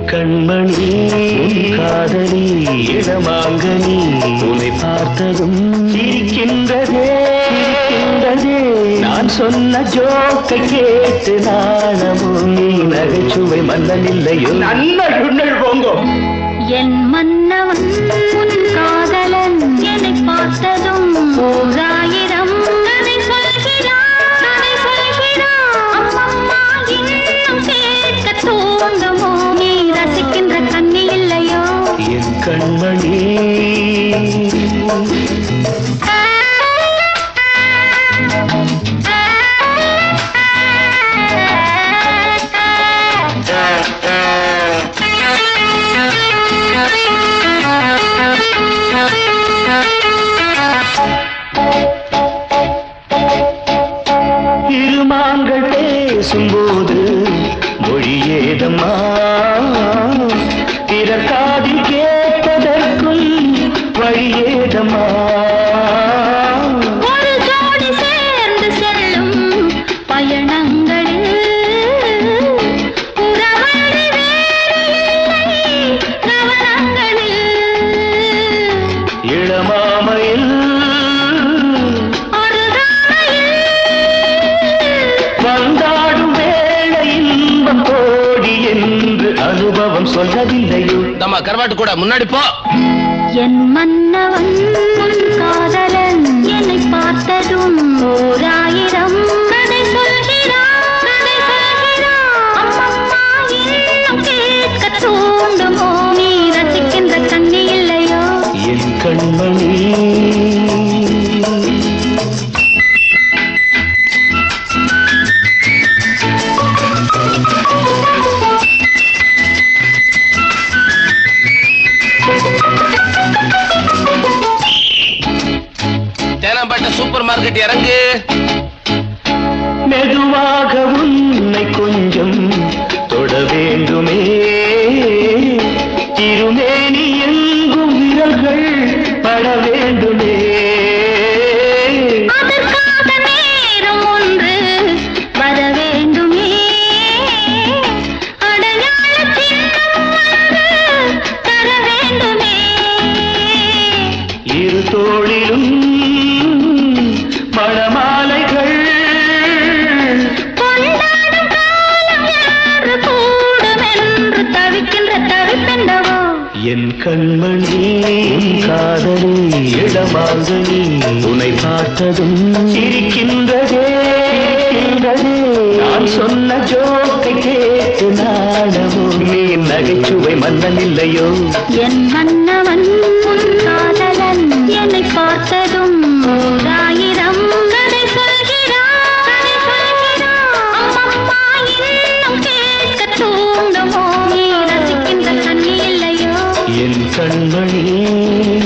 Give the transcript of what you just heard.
கண்மணி உன் காதலி இடமாங்கனி உன்னை பார்த்ததும் சிரிக்கின்றதே சிரிக்கின்றதே நான் சொன்ன ஜோக்கை கேட்டு நாணமும் நீ நகைச்சுவை மன்னன் இல்லையோ நல்ல சுண்ணல் போங்கோ என் மன்னவன் உன் காதலன் என்னை பார்த்ததும் ஓராயிரம் கதை சொல்கிறான் கதை சொல்கிறான் அம்மம்மா இன்னும் கேட்க தூண்டுமோ நீ ரசிக்கின்ற கண்ணி இல்லையோ என் கண்மணி இருமாங்கள் பேசும்போது மொழி ஏதம்மா பிறர் காதில் கேட்பதற்கும் வழி ஏதம்மா ஒரு ஜோடி சேர்ந்து செல்லும் பயணங்களில் உறவழி வேறு இல்லை கவனங்களில் இளமாமையில் அருகாமையில் வந்தாடும் வேளை இன்பம் கோடி என்று அனுபவம் சொல்லவில்லையோ நம்ம கருவாட்டு கூட முன்னாடி போ என் மன்னவன் உன் காதலன் என்னை பார்த்ததும் ஓராயிரம் கதை சொல்கிறான் கதை சொல்கிறான் அம்மம்மா இன்னும் கேட்க தூண்டுமோ நீ ரசிக்கின்ற கண்ணி இல்லையோ என் கண்மணி தேனாம்பேட்டை சூப்பர் மார்க்கெட் இறங்கு மெதுவாக உன்னை கொஞ்சம் தொட வேண்டுமே திருமேனி எங்கும் விரல்கள் பட வேண்டுமே அதற்காக நேரம் ஒன்று வர வேண்டுமே அடையாள சின்னம் ஒன்று தர வேண்டுமே இரு தோளிலும் மணமாலைகள் கொண்டாடும் காலம் யாரு கூடும் என்று தவிக்கின்ற தவிப்பெண்டவோ என் கண்மணி உன் காதலி இடமாங்கனி உன்னை பார்த்ததும் சிரிக்கின்றதே சிரிக்கின்றதே. நான் சொன்ன ஜோக்கை கேட்டு நாடவோ நீ நகைச்சுவை மன்னன் இல்லையோ என் மன்னவன் உன் காதலன் என்னை பார்த்ததும் ஓராயிரம் கதை சொல்கிறான் கதை சொல்கிறான் அம்மம்மா இன்னும் கேட்க தூண்டுமோ நீ ரசிக்கின்ற கண்ணி இல்லையோ என் கண்மணி